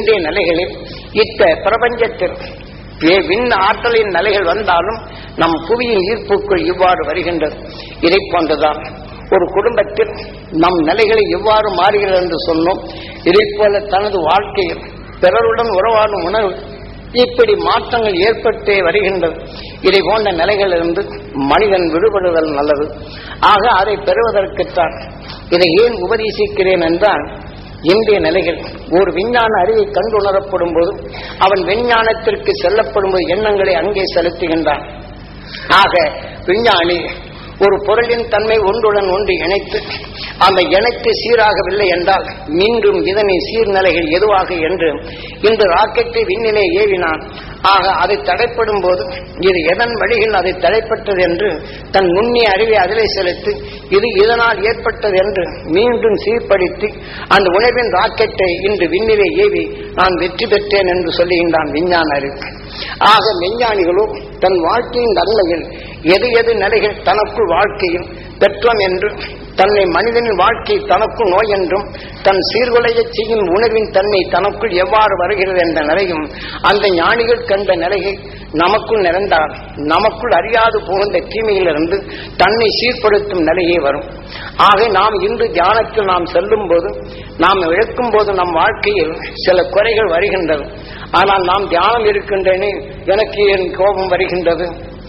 இந்திய நிலைகளில் இத்த பிரபஞ்சத்தில் வே- விண் ஆற்றலின் நிலைகள் வந்தாலும் நம் புவியின் ஈர்ப்புக்குள் இவ்வாறு வருகின்றது இதை போன்றுதான் ஒரு குடும்பத்தில் நம் நிலைகளை எவ்வாறு மாறுகிறது என்று சொன்னோம் இதை போல தனது வாழ்க்கையில் பிறருடன் உறவாடும் உணர்வு இப்படி மாற்றங்கள் ஏற்பட்டே வருகின்றது இதை போன்ற நிலைகளிலிருந்து மனிதன் விடுபடுதல் நல்லது ஆக அதை பெறுவதற்குத்தான் இதை ஏன் உபதேசிக்கிறேன் என்றால் இன்றைய நிலைகள் ஒரு விஞ்ஞான அறிவை கண்டுணரப்படும் போது அவன் விஞ்ஞானத்திற்கு செல்லப்படும் போது எண்ணங்களை அங்கே செலுத்துகின்றான் ஆக விஞ்ஞானி ஒரு பொருளின் தன்மை ஒன்றுடன் ஒன்று இணைத்து அந்த இணைத்து சீராகவில்லை என்றால் மீண்டும் இதனை சீர்நிலைகள் எதுவாக என்று இன்று ராக்கெட்டை விண்ணிலே ஏவினான் ஆக அதை தடைப்படும் போது இது எதன் வழியில் அதை தடைப்பட்டது என்று தன் நுண்ணிய அறிவை அதிலே செலுத்தி இது இதனால் ஏற்பட்டது என்று மீண்டும் சீர்படுத்தி அந்த உணவின் ராக்கெட்டை இன்று விண்ணிலே ஏவி நான் வெற்றி பெற்றேன் என்று சொல்லுகின்றான் விஞ்ஞான அறிவு ஆக விஞ்ஞானிகளோ தன் வாழ்க்கையின் நன்மையில் எது எது நிலைகள் தனக்குள் வாழ்க்கையில் பெற்றோம் என்று தன்னை மனிதனின் வாழ்க்கை தனக்குள் நோய் என்றும் தன் சீர்குலையச் செய்யும் உணர்வின் தன்மை தனக்குள் எவ்வாறு வருகிறது என்ற நிலையும் அந்த ஞானிகள் கண்ட நிலையை நமக்குள் நிறைந்தால் நமக்குள் அறியாது புகுந்த தீமையிலிருந்து தன்னை சீர்படுத்தும் நிலையே வரும் ஆக நாம் இன்று தியானத்தில் நாம் செல்லும் போது நாம் இழக்கும் போது நம் வாழ்க்கையில் சில குறைகள் வருகின்றது ஆனால் நாம் தியானம் இருக்கின்றனே எனக்கு என் கோபம் வருகின்றது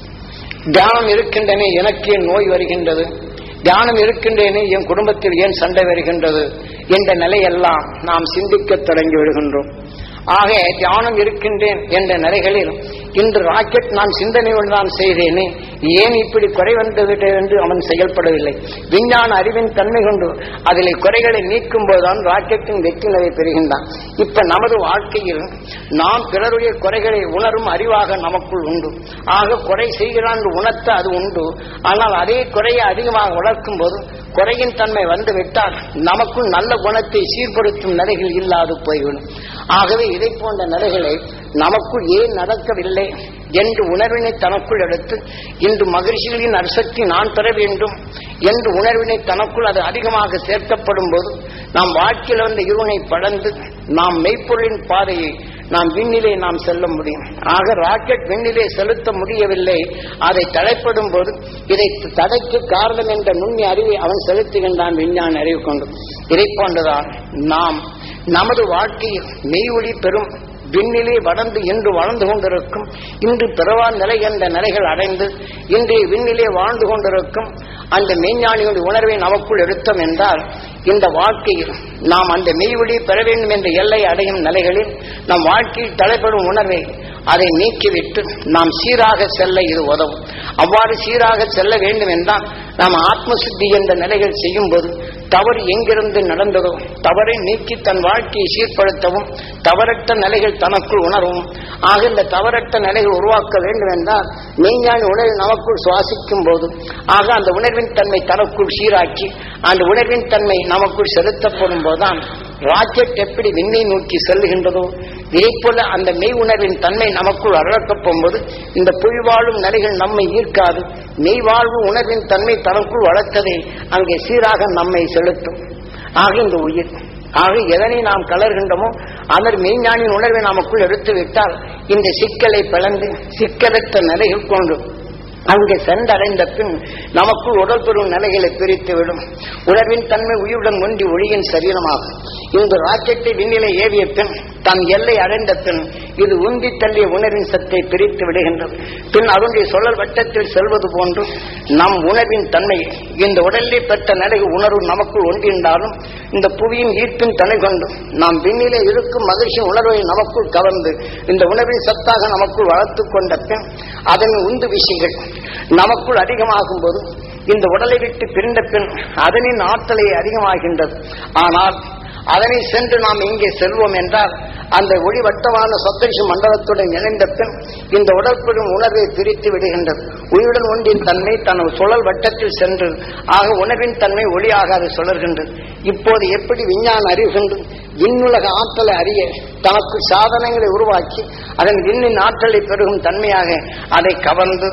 தியானம் இருக்கின்றனே எனக்கு என் நோய் வருகின்றது தியானம் இருக்கின்றேனே என் குடும்பத்தில் ஏன் சண்டை வருகின்றது என்ற நிலையெல்லாம் நாம் சிந்திக்கத் தொடங்கி விடுகின்றோம் ஆக தியானம் இருக்கின்றேன் என்ற நிலைகளில் இன்று ராக்கெட் நான் சிந்தனையுடன் தான் செய்தேனே ஏன் இப்படி குறை வந்துவிட்டது என்று அவன் செயல்படவில்லை விஞ்ஞான அறிவின் தன்மை கொண்டு அதில் குறைகளை நீக்கும் போதுதான் ராக்கெட்டின் வெற்றி நிலை பெறுகின்றான் இப்ப நமது வாழ்க்கையில் நாம் பிறருடைய குறைகளை உணரும் அறிவாக நமக்குள் உண்டு ஆக குறை செய்கிறான் என்று உணர்த்த அது உண்டு ஆனால் அதே குறையை அதிகமாக வளர்க்கும் போது குறையின் தன்மை வந்துவிட்டால் நமக்குள் நல்ல குணத்தை சீர்படுத்தும் நிலைகள் இல்லாது போய்விடும் ஆகவே இதை போன்ற நிலைகளை நமக்குள் ஏன் நடக்கவில்லை என்று உணர்வினை தனக்குள் எடுத்து இன்று மகிழ்ச்சிகளின் அரிசக்தி நான் பெற வேண்டும் என்று உணர்வினை தனக்குள் அது அதிகமாக சேர்க்கப்படும் போது நாம் வாழ்க்கையில் வந்த இருவனை படர்ந்து நாம் மெய்ப்பொருளின் பாதையை நாம் விண்ணிலே நாம் செல்ல முடியும் ஆக ராக்கெட் விண்ணிலே செலுத்த முடியவில்லை அதை தடைப்படும் போது இதை தடைக்கு காரணம் என்ற நுண்ணிய அறிவை அவன் செலுத்துகின்றான் விஞ்ஞான அறிவு கொண்டு இதை போன்றுதான் நாம் நமது வாழ்க்கையில் மெய் ஒளி பெறும் விண்ணிலே வளர்ந்து இன்று வளர்ந்து கொண்டிருக்கும் இன்று பிறவா நிலை என்ற நிலைகள் அடைந்து இன்றைய விண்ணிலே வாழ்ந்து கொண்டிருக்கும் அந்த மெய்ஞானிகளுடைய உணர்வை நமக்குள் எடுத்தோம் என்றால் இந்த வாழ்க்கையில் நாம் அந்த மெய்வழி பெற வேண்டும் என்ற எல்லை அடையும் நிலைகளில் நம் வாழ்க்கையில் தலைப்படும் உணர்வை அதை நீக்கிவிட்டு நாம் சீராக செல்ல இது உதவும் அவ்வாறு சீராக செல்ல வேண்டும் என்றால் நாம் ஆத்ம சுத்தி என்ற நிலைகள் செய்யும் போது தவறு எங்கிருந்து நடந்ததோ தவறை நீக்கி தன் வாழ்க்கையை சீர்படுத்தவும் தவறற்ற நிலைகள் தனக்குள் உணரவும் ஆக இந்த தவறற்ற நிலைகள் உருவாக்க வேண்டும் என்றால் மெய்ஞானி உணர்வை நமக்குள் சுவாசிக்கும் போது ஆக அந்த உணர்வின் தன்மை தனக்குள் சீராக்கி அந்த உணர்வின் தன்மை நமக்குள் செலுத்தப்படும் போதுதான் ராக்கெட் எப்படி விண்ணை நோக்கி செல்லுகின்றதோ இதே போல அந்த மெய் உணர்வின் தன்மை நமக்குள் அழகப் போகும்போது இந்த புவி வாழும் நிலைகள் நம்மை ஈர்க்காது மெய் வாழ்வு உணர்வின் தன்மை தனக்குள் வளர்த்ததை அங்கே சீராக நம்மை செலுத்தும் ஆக இந்த உயிர் ஆக எதனை நாம் கலர்கின்றோமோ அந்த மெய்ஞானின் உணர்வை நமக்குள் எடுத்து விட்டால் இந்த சிக்கலை பிளந்து சிக்கலற்ற நிலைகள் கொண்டு அங்கே சென்றடைந்த பின் நமக்குள் உடல் பெறும் நிலைகளை பிரித்துவிடும் உணர்வின் தன்மை உயிருடன் ஒன்றி ஒளியின் சரீரமாகும் இந்த ராக்கெட்டை விண்ணிலை ஏவிய பின் தன் எல்லை அடைந்த பின் இது உந்தி தள்ளிய உணர்வின் சத்தை பிரித்து விடுகின்றது பின் அதனுடைய சொல்லல் வட்டத்தில் செல்வது போன்று நம் உணர்வின் தன்மை இந்த உடலிலே பெற்ற நிலை உணர்வு நமக்குள் ஒன்றிருந்தாலும் இந்த புவியின் ஈர்ப்பின் தனை கொண்டு நாம் விண்ணிலே இருக்கும் மகிழ்ச்சி உணர்வை நமக்குள் கவர்ந்து இந்த உணர்வின் சத்தாக நமக்குள் வளர்த்துக் கொண்ட பின் அதன் உந்து விஷயங்கள் நமக்குள் அதிகமாகும் போது இந்த உடலை விட்டு பிரிந்த பின் அதனின் ஆற்றலை அதிகமாகின்றது ஆனால் அதனை சென்று நாம் எங்கே செல்வோம் என்றால் அந்த ஒளி வட்டமான சொத்தரிசு மண்டலத்துடன் இணைந்த பின் இந்த உடற்பெறும் உணர்வை பிரித்து விடுகின்றது உயிருடன் ஒன்றின் தன்மை தன் சுழல் வட்டத்தில் சென்று ஆக உணர்வின் தன்மை ஒளியாக அது சுழல்கின்றது இப்போது எப்படி விஞ்ஞான அறிவுகின்று விண்ணுலக ஆற்றலை அறிய தனக்கு சாதனங்களை உருவாக்கி அதன் விண்ணின் ஆற்றலை பெருகும் தன்மையாக அதை கவர்ந்து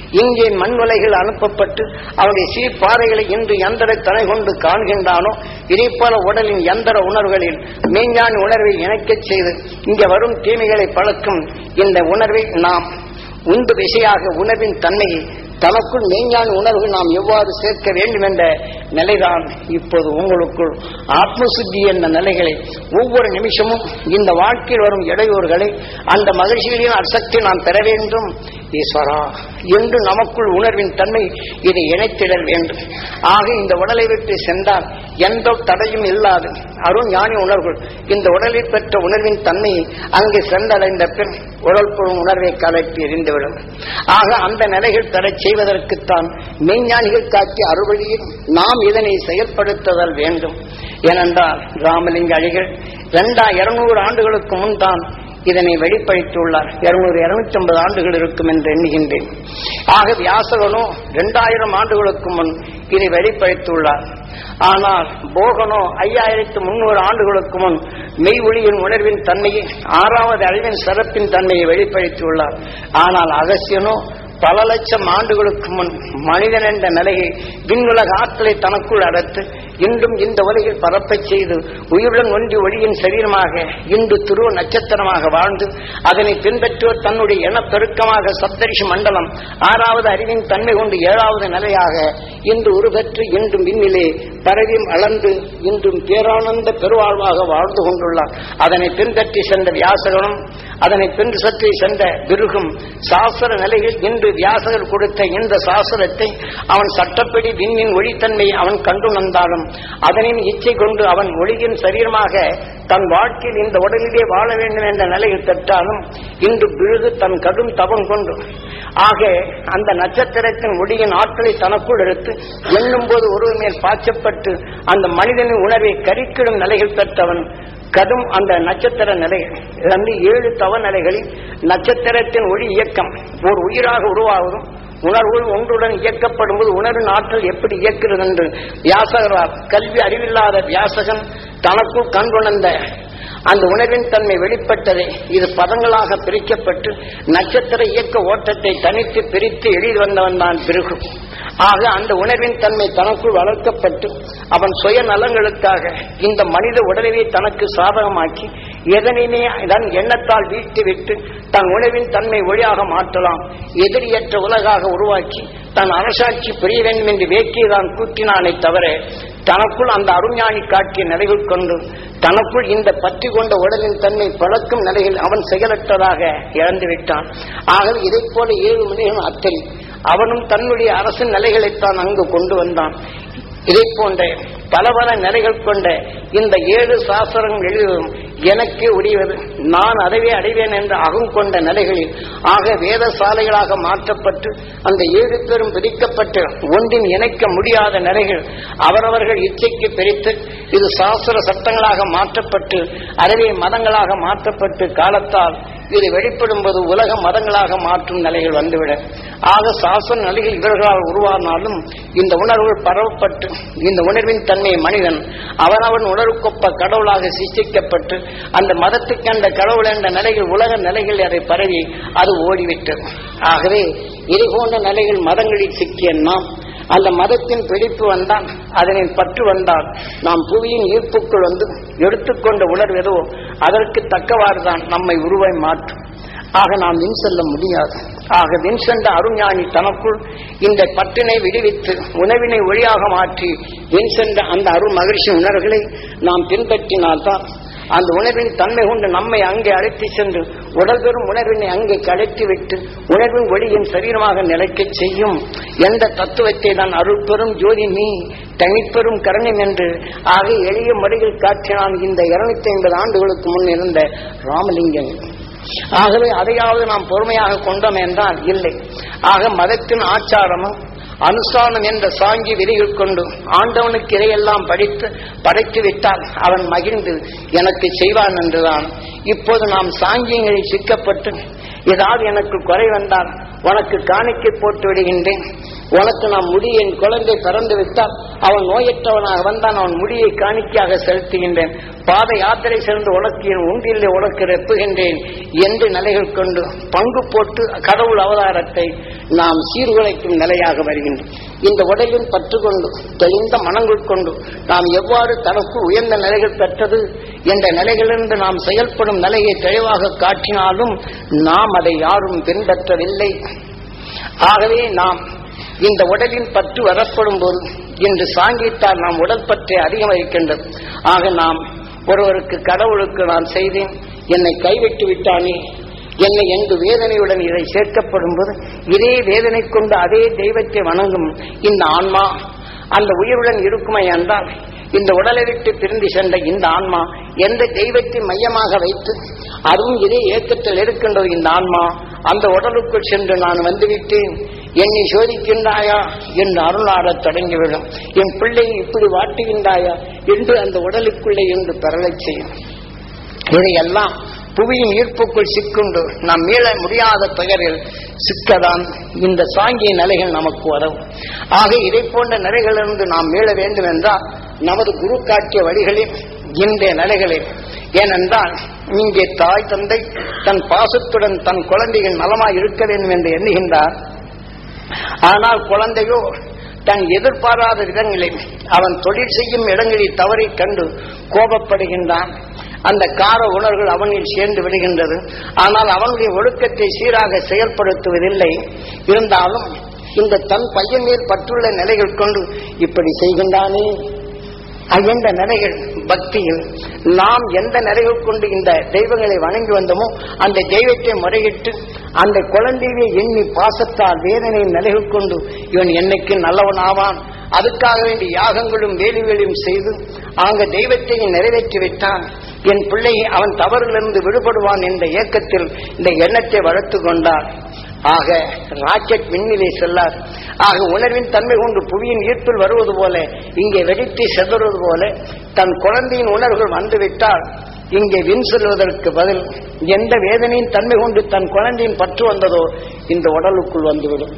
இங்கே மண் உலைகள் அனுப்பப்பட்டு அவருடைய சீர்பாதைகளை இன்று எந்தரை தலை கொண்டு காண்கின்றானோ இதே போல உடலின் எந்திர உணர்வுகளில் மெய்ஞான உணர்வை இணைக்கச் செய்து இங்கே வரும் தீமைகளை பழக்கும் இந்த உணர்வை நாம் உந்து விசையாக உணர்வின் தன்மையை தனக்குள் மெய்ஞான உணர்வு நாம் எவ்வாறு சேர்க்க வேண்டும் என்ற நிலைதான் இப்போது உங்களுக்குள் ஆத்மசுத்தி என்ற நிலைகளை ஒவ்வொரு நிமிஷமும் இந்த வாழ்க்கையில் வரும் இடையூறுகளை அந்த மகிழ்ச்சிகளின் அசக்தி நாம் பெற வேண்டும் ஈஸ்வரா என்று நமக்குள் உணர்வின் தன்மை இதை இணைத்திடல் வேண்டும் ஆக இந்த உடலை விட்டு சென்றால் எந்த தடையும் இல்லாது அருண் ஞானி உணர்வுகள் இந்த உடலில் பெற்ற உணர்வின் தன்மையை அங்கே சென்றடைந்த பின் உடல் புழும் உணர்வை கலப்பி எறிந்துவிடும் ஆக அந்த நிலைகள் பெறச் செய்வதற்குத்தான் மெய்ஞானிகள் காட்டிய அறுவழியில் நாம் இதனை செயல்படுத்துதல் வேண்டும் ஏனென்றால் ராமலிங்க அடிகள் இரண்டா இருநூறு ஆண்டுகளுக்கு முன் தான் இதனை வெளிப்படுத்தியுள்ளார் இருநூறு இருநூத்தி ஐம்பது ஆண்டுகள் இருக்கும் என்று எண்ணுகின்றேன் ஆக வியாசகனோ இரண்டாயிரம் ஆண்டுகளுக்கு முன் இதை வெளிப்படுத்தியுள்ளார் ஆனால் போகனோ ஐயாயிரத்து முன்னூறு ஆண்டுகளுக்கு முன் மெய் ஒளியின் உணர்வின் தன்மையை ஆறாவது அறிவின் சிறப்பின் தன்மையை வெளிப்படுத்தியுள்ளார் ஆனால் அகசியனோ பல லட்சம் ஆண்டுகளுக்கு முன் மனிதன் என்ற நிலையை விண்ணுலக ஆற்றலை தனக்குள் அடர்த்து இன்றும் இந்த உலகில் பரப்பச் செய்து உயிருடன் ஒன்றி ஒளியின் சரீரமாக இன்று துருவ நட்சத்திரமாக வாழ்ந்து அதனை பின்பற்றுவோர் தன்னுடைய இனப்பெருக்கமாக சப்தரிஷி மண்டலம் ஆறாவது அறிவின் தன்மை கொண்டு ஏழாவது நிலையாக இன்று உருபெற்று இன்றும் விண்ணிலே பரவியும் அளந்து இன்றும் பேரானந்த பெருவாழ்வாக வாழ்ந்து கொண்டுள்ளார் அதனை பின்பற்றி சென்ற வியாசகனும் அதனை பின்பு சற்றி சென்ற பிருகும் சாஸ்திர நிலையில் இன்று வியாசகர் கொடுத்த இந்த சாஸ்திரத்தை அவன் சட்டப்படி விண்ணின் ஒளித்தன்மையை அவன் கண்டுணர்ந்தாலும் அதனின் இச்சை கொண்டு அவன் ஒளியின் சரீரமாக தன் வாழ்க்கையில் இந்த உடலிலே வாழ வேண்டும் என்ற நிலையில் பெற்றாலும் இன்று பிழுது தன் கடும் தவம் கொண்டு ஆக அந்த நட்சத்திரத்தின் ஒளியின் ஆற்றலை தனக்குள் எடுத்து எண்ணும் போது ஒருவர் மேல் பாய்ச்சப்பட்டு அந்த மனிதனின் உணர்வை கரிக்கிடும் நிலைகள் பெற்றவன் கடும் அந்த நட்சத்திர நிலை வந்து ஏழு தவ நிலைகளில் நட்சத்திரத்தின் ஒளி இயக்கம் ஒரு உயிராக உருவாவதும் உணர்வுகள் ஒன்றுடன் இயக்கப்படும் போது உணர்வின் ஆற்றல் எப்படி இயக்கிறது என்று வியாசகரால் கல்வி அறிவில்லாத வியாசகன் தனக்குள் கண்டுணர்ந்த அந்த உணர்வின் தன்மை வெளிப்பட்டதை இது பதங்களாக பிரிக்கப்பட்டு நட்சத்திர இயக்க ஓட்டத்தை தனித்து பிரித்து எழுதி வந்தவன் தான் பிறகு ஆக அந்த உணர்வின் தன்மை தனக்குள் வளர்க்கப்பட்டு அவன் சுய நலங்களுக்காக இந்த மனித உடலையே தனக்கு சாதகமாக்கி எதனையுமே தன் எண்ணத்தால் வீழ்த்திவிட்டு தன் உணவின் தன்மை ஒளியாக மாற்றலாம் எதிரியற்ற உலகாக உருவாக்கி தன் அரசாட்சி புரிய வேண்டும் என்று வேக்கியதான் கூட்டினானே தவிர தனக்குள் அந்த அருஞானி காட்டிய நிலைகள் கொண்டு தனக்குள் இந்த பற்றி கொண்ட உடலின் தன்மை பழக்கும் நிலையில் அவன் செயலற்றதாக இழந்து விட்டான் ஆகவே இதைப் போல ஏழு மனிதன் அத்தனை அவனும் தன்னுடைய அரசின் நிலைகளைத்தான் அங்கு கொண்டு வந்தான் இதை போன்ற பல பல நிலைகள் கொண்ட இந்த ஏழு சாஸ்திரங்கள் எழுதுவதும் எனக்கே உரியவது நான் அடைவே அடைவேன் என்ற அகம் கொண்ட நிலைகளில் ஆக வேத சாலைகளாக மாற்றப்பட்டு அந்த ஏழு பேரும் பிரிக்கப்பட்டு ஒன்றின் இணைக்க முடியாத நிலைகள் அவரவர்கள் இச்சைக்கு பிரித்து இது சாஸ்திர சட்டங்களாக மாற்றப்பட்டு அறவே மதங்களாக மாற்றப்பட்டு காலத்தால் இது வெளிப்படும் போது உலக மதங்களாக மாற்றும் நிலைகள் வந்துவிட ஆக சாசன நிலையில் இவர்களால் உருவானாலும் இந்த உணர்வுகள் பரவப்பட்டு இந்த உணர்வின் தன்மையை மனிதன் அவனவன் உணர்வுக்கொப்ப கடவுளாக சிருஷ்டிக்கப்பட்டு அந்த மதத்துக்கு அந்த கடவுள் என்ற நிலையில் உலக நிலைகள் அதை பரவி அது ஓடிவிட்டது ஆகவே இது போன்ற நிலைகள் மதங்களில் சிக்கிய நாம் அந்த மதத்தின் பிடிப்பு வந்தால் அதனின் பற்று வந்தால் நாம் புவியின் ஈர்ப்புக்குள் வந்து எடுத்துக்கொண்ட உணர்வு எதுவோ அதற்கு தக்கவாறுதான் நம்மை உருவை மாற்றும் ஆக நாம் வின் செல்ல முடியாது ஆக வின் சென்ற அருஞானி தனக்குள் இந்த பற்றினை விடுவித்து உணவினை ஒளியாக மாற்றி வின் சென்ற அந்த அருள் மகிழ்ச்சி உணர்வுகளை நாம் பின்பற்றினால்தான் அந்த உணர்வின் தன்மை கொண்டு நம்மை அங்கே அழைத்து சென்று உடல் பெறும் உணர்வினை அங்கே கடத்தி விட்டு உணர்வின் ஒளியின் சரீரமாக நிலைக்கச் செய்யும் எந்த தத்துவத்தை தான் அருள் பெறும் ஜோதி நீ தனிப்பெரும் கருணம் என்று ஆக எளிய முறையில் காட்டினான் இந்த இருநூத்தி ஐம்பது ஆண்டுகளுக்கு முன் இருந்த ராமலிங்கம் ஆகவே அதையாவது நாம் பொறுமையாக கொண்டோம் என்றால் இல்லை ஆக மதத்தின் ஆச்சாரமும் அனுஷ்டானம் என்ற சாங்கி விதிகள் கொண்டு ஆண்டவனுக்கு இதையெல்லாம் படித்து படைத்து விட்டால் அவன் மகிழ்ந்து எனக்கு செய்வான் என்றுதான் இப்போது நாம் சாங்கியங்களில் சிக்கப்பட்டு ஏதாவது எனக்கு குறை வந்தால் உனக்கு காணிக்கை போட்டு விடுகின்றேன் உனக்கு நான் முடி என் குழந்தை பிறந்து விட்டால் அவன் நோயற்றவனாக வந்தான் அவன் முடியை காணிக்கையாக செலுத்துகின்றேன் பாத யாத்திரை சென்று உனக்கு என் உண்டிலே உனக்கு ரெப்புகின்றேன் என்று நிலைகள் கொண்டு பங்கு போட்டு கடவுள் அவதாரத்தை நாம் சீர்குலைக்கும் நிலையாக வருகின்றோம் இந்த உடலில் பற்று கொண்டு தெளிந்த மனங்கள் கொண்டு நாம் எவ்வாறு தனக்கு உயர்ந்த நிலைகள் பெற்றது என்ற நிலைகளிலிருந்து நாம் செயல்படும் நிலையை தெளிவாக காட்டினாலும் நாம் அதை யாரும் பின்பற்றவில்லை ஆகவே நாம் இந்த உடலின் பற்று வரப்படும் போது இன்று சாங்கிட்டால் நாம் உடல் பற்றி அதிகம் இருக்கின்றது ஆக நாம் ஒருவருக்கு கடவுளுக்கு நான் செய்தேன் என்னை கைவிட்டு விட்டானே என்னை என்று வேதனையுடன் இதை சேர்க்கப்படும் போது இதே வேதனை கொண்டு அதே தெய்வத்தை வணங்கும் இந்த ஆன்மா அந்த உயிருடன் இருக்குமே என்றால் இந்த உடலை விட்டு பிரிந்து சென்ற இந்த ஆன்மா எந்த தெய்வத்தை மையமாக வைத்து அதுவும் இதே ஏக்கத்தில் இருக்கின்றது இந்த ஆன்மா அந்த உடலுக்குள் சென்று நான் வந்துவிட்டேன் என்னை சோதிக்கின்றாயா என்று அருளாடத் தொடங்கிவிடும் என் பிள்ளை இப்படி வாட்டுகின்றாயா என்று அந்த உடலுக்குள்ளே என்று பெறலைச் செய்யும் இதையெல்லாம் புவியின் ஈர்ப்புக்குள் சிக்குண்டு நாம் மீள முடியாத பெயரில் சிக்கதான் இந்த சாங்கிய நிலைகள் நமக்கு உதவும் ஆக இதை போன்ற நிலைகளிலிருந்து நாம் மீள வேண்டும் என்றால் நமது குரு காட்டிய வழிகளில் இன்றைய நிலைகளில் ஏனென்றால் இங்கே தாய் தந்தை தன் பாசத்துடன் தன் குழந்தைகள் நலமாய் இருக்க வேண்டும் என்று எண்ணுகின்றார் ஆனால் குழந்தையோ தன் எதிர்பாராத விதங்களில் அவன் தொழில் செய்யும் இடங்களில் தவறைக் கண்டு கோபப்படுகின்றான் அந்த கார உணர்வுகள் அவனில் சேர்ந்து விடுகின்றது ஆனால் அவனுடைய ஒழுக்கத்தை சீராக செயல்படுத்துவதில்லை இருந்தாலும் இந்த தன் பையன் மேல் பற்றுள்ள நிலைகள் கொண்டு இப்படி செய்கின்றானே என்ற நிலைகள் பக்தியில் நாம் எந்த நிலைகள் கொண்டு இந்த தெய்வங்களை வணங்கி வந்தோமோ அந்த தெய்வத்தை முறையிட்டு அந்த குழந்தையை எண்ணி பாசத்தால் வேதனையின் நிலைகள் கொண்டு இவன் என்னைக்கு நல்லவன் ஆவான் அதுக்காக வேண்டிய யாகங்களும் வேலிகளையும் செய்து அங்க தெய்வத்தை நிறைவேற்றி விட்டான் என் பிள்ளை அவன் தவறிலிருந்து விடுபடுவான் என்ற இயக்கத்தில் இந்த எண்ணத்தை வளர்த்து கொண்டார் ஆக ராக்கெட் விண்ணிலே செல்லார் ஆக உணர்வின் தன்மை கொண்டு புவியின் ஈர்ப்பில் வருவது போல இங்கே வெடித்து செதறுவது போல தன் குழந்தையின் உணர்வுகள் வந்துவிட்டால் இங்கே வின் செல்வதற்கு பதில் எந்த வேதனையின் தன்மை கொண்டு தன் குழந்தையின் பற்று வந்ததோ இந்த உடலுக்குள் வந்துவிடும்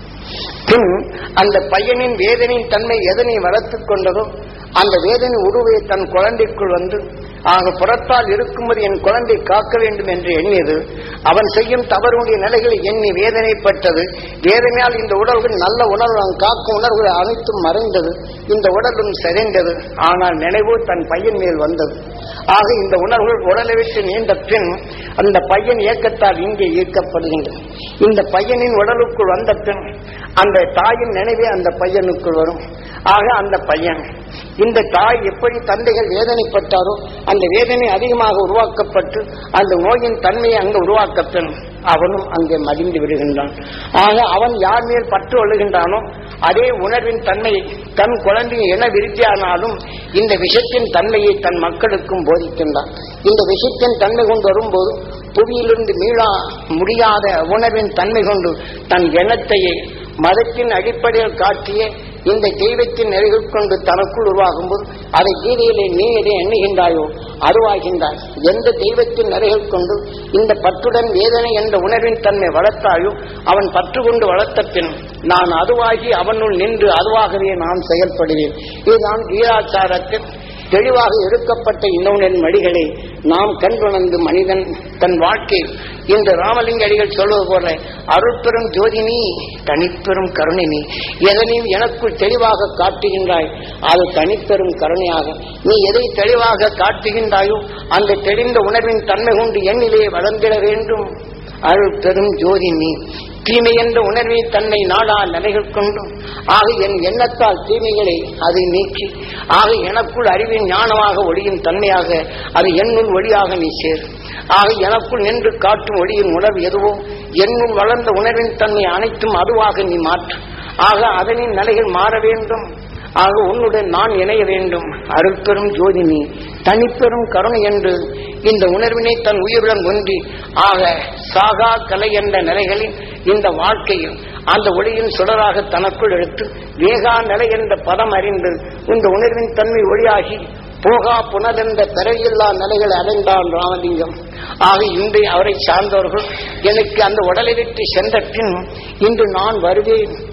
பின் அந்த பையனின் வேதனையின் தன்மை எதனை வளர்த்துக் கொண்டதோ அந்த வேதனை உருவை தன் குழந்தைக்குள் வந்து ஆக புறத்தால் இருக்கும்போது என் குழந்தை காக்க வேண்டும் என்று எண்ணியது அவன் செய்யும் தவறுடைய நிலைகளை எண்ணி வேதனைப்பட்டது வேதனையால் இந்த உடல்கள் நல்ல உணர்வு அவன் காக்கும் உணர்வுகள் அனைத்தும் மறைந்தது இந்த உடலும் செறிந்தது ஆனால் நினைவோ தன் பையன் மேல் வந்தது ஆக இந்த உணர்வுகள் உடலை விட்டு நீண்ட பின் அந்த பையன் இயக்கத்தால் இங்கே ஈர்க்கப்படுகின்றது இந்த பையனின் உடலுக்குள் வந்த பின் அந்த தாயின் நினைவே அந்த பையனுக்குள் வரும் ஆக அந்த பையன் இந்த தாய் எப்படி தந்தைகள் வேதனைப்பட்டாரோ அந்த வேதனை அதிகமாக உருவாக்கப்பட்டு அந்த நோயின் தன்மையை அங்கு உருவாக்கப்படும் அவனும் அங்கே மடிந்து விடுகின்றான் ஆக அவன் யார் மேல் பற்று கொள்ளுகின்றானோ அதே உணர்வின் தன்மையை தன் குழந்தையை என விருத்தியானாலும் இந்த விஷத்தின் தன்மையை தன் மக்களுக்கும் போதிக்கின்றான் இந்த விஷத்தின் தன்மை கொண்டு வரும்போது புவியிலிருந்து மீளா முடியாத உணர்வின் தன்மை கொண்டு தன் எண்ணத்தையே மதத்தின் அடிப்படையில் காட்டிய இந்த தெய்வத்தின் நெறிகள் கொண்டு தனக்குள் உருவாகும் போது அதை கீதையிலே நீ எதை எண்ணுகின்றாயோ அருவாகின்றாய் எந்த தெய்வத்தின் நெறிகள் கொண்டு இந்த பற்றுடன் வேதனை என்ற உணர்வின் தன்மை வளர்த்தாயோ அவன் பற்று கொண்டு வளர்த்த பின் நான் அதுவாகி அவனுள் நின்று அதுவாகவே நான் செயல்படுவேன் இதுதான் கீதாச்சாரத்தில் தெளிவாக எடுக்கப்பட்ட இன்னொன்றின் மடிகளை நாம் கண்டுணர்ந்து மனிதன் தன் வாழ்க்கை இந்த ராமலிங்க அடிகள் சொல்வது போல அருட்பெரும் ஜோதினி தனிப்பெரும் கருணினி எதனையும் எனக்குள் தெளிவாக காட்டுகின்றாய் அது தனிப்பெரும் கருணையாக நீ எதை தெளிவாக காட்டுகின்றாயோ அந்த தெளிந்த உணர்வின் தன்மை கொண்டு எண்ணிலே வளர்ந்திட வேண்டும் அருள் பெரும் ஜோதி நீ தீமை என்ற உணர்வை தன்னை நாடா நிலைகள் கொண்டும் ஆக என் எண்ணத்தால் தீமைகளை அதை நீக்கி ஆக எனக்குள் அறிவின் ஞானமாக ஒளியின் தன்மையாக அது என்னுள் ஒளியாக நீ சேர் ஆக எனக்குள் நின்று காட்டும் ஒளியின் உணர்வு எதுவோ என்னுள் வளர்ந்த உணர்வின் தன்மை அனைத்தும் அதுவாக நீ மாற்று ஆக அதனின் நிலைகள் மாற வேண்டும் ஆக உன்னுடன் நான் இணைய வேண்டும் அருட்பெரும் ஜோதினி தனிப்பெரும் கருணை என்று இந்த உணர்வினை தன் உயிருடன் ஒன்றி ஆக சாகா கலை என்ற நிலைகளில் இந்த வாழ்க்கையில் அந்த ஒளியின் சுடராக தனக்குள் எடுத்து வேகா நிலை என்ற பதம் அறிந்து இந்த உணர்வின் தன்மை ஒளியாகி போகா புனதென்ற பிறவியில்லா நிலைகளை அடைந்தான் ராமலிங்கம் ஆக இன்று அவரை சார்ந்தவர்கள் எனக்கு அந்த உடலை விட்டு சென்ற பின் இன்று நான் வருவேன்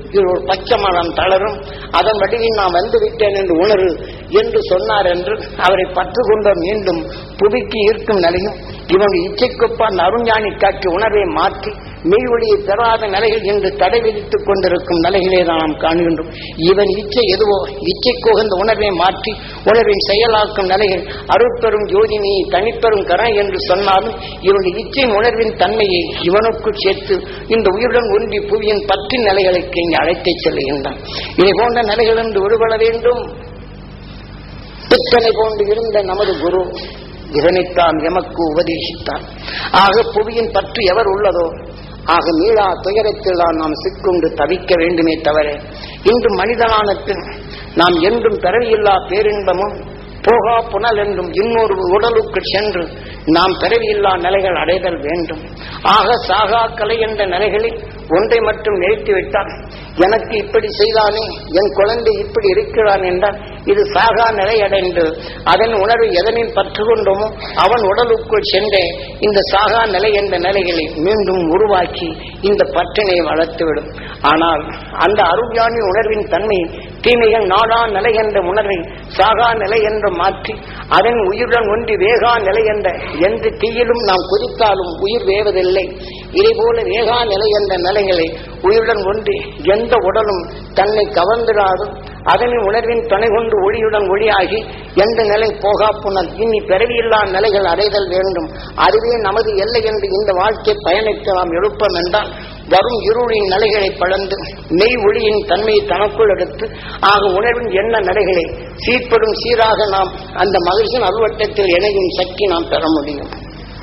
இது ஒரு பச்சமரம் தளரும் அதன் வழியில் நான் வந்து விட்டேன் என்று உணரு என்று சொன்னார் என்று அவரை பற்று கொண்ட மீண்டும் புவிக்கு ஈர்க்கும் நிலையும் இவன் இச்சைக்குப்பான் அருஞானி காட்சி உணர்வை மாற்றி மெய் ஒளியை பெறாத நிலைகள் என்று தடை விதித்துக் கொண்டிருக்கும் நிலைகளே தான் நாம் காணுகின்றோம் இவன் இச்சை எதுவோ இச்சைக்கு உகந்த உணர்வை மாற்றி உணர்வின் செயலாக்கும் நிலைகள் அருட்பெரும் ஜோதினி தனிப்பெரும் கரை என்று சொன்னாலும் இவனுடைய இச்சையின் உணர்வின் தன்மையை இவனுக்குள் சேர்த்து இந்த உயிருடன் ஒன்றி புவியின் பற்றின் நிலைகளுக்கு இங்கே அழைத்துச் செல்கின்றான் இதை போன்ற நிலைகளிலிருந்து விடுபட வேண்டும் பித்தனை போன்று இருந்த நமது குரு இதனைத்தான் எமக்கு உபதேசித்தான் ஆக புவியின் பற்று எவர் உள்ளதோ ஆக மீளா துயரத்தில் தான் நாம் சிக்குண்டு தவிக்க வேண்டுமே தவிர இன்று மனிதனான பின் நாம் என்றும் பிறவியில்லா பேரின்பமும் போகா புனல் என்றும் இன்னொரு உடலுக்கு சென்று நாம் பிறவியில்லா நிலைகள் அடைதல் வேண்டும் ஆக சாகா கலை என்ற நிலைகளில் ஒன்றை மட்டும் நிறுத்திவிட்டால் எனக்கு இப்படி செய்தானே என் குழந்தை இப்படி இருக்கிறான் என்றால் இது சாகா நிலை அடைந்து அதன் உணர்வு எதனில் பற்று கொண்டோமோ அவன் உடலுக்குள் சென்றே இந்த சாகா நிலை என்ற நிலைகளை மீண்டும் உருவாக்கி இந்த பற்றினை வளர்த்துவிடும் ஆனால் அந்த அருஞானி உணர்வின் தன்மை தீமைகள் நாடா நிலை என்ற உணர்வை சாகா நிலை என்று மாற்றி அதன் உயிருடன் ஒன்றி வேகா நிலை என்ற எந்த தீயிலும் நாம் குதித்தாலும் உயிர் வேவதில்லை இதே போல வேகா நிலை என்ற நிலைகளை உயிருடன் ஒன்றி எந்த உடலும் தன்னை கவர்ந்திடாதும் அதனின் உணர்வின் துணை கொண்டு ஒளியுடன் ஒளியாகி எந்த நிலை போகா புனல் இனி பிறவியில்லா நிலைகள் அடைதல் வேண்டும் அதுவே நமது எல்லை என்று இந்த வாழ்க்கை பயணித்து நாம் எழுப்பம் என்றால் வரும் இருளின் நிலைகளை பழந்து மெய் ஒளியின் தன்மையை தனக்குள் எடுத்து ஆக உணர்வின் எண்ண நிலைகளை சீர்படும் சீராக நாம் அந்த மகிழ்ச்சியின் அல்வட்டத்தில் இணையும் சக்தி நாம் பெற முடியும்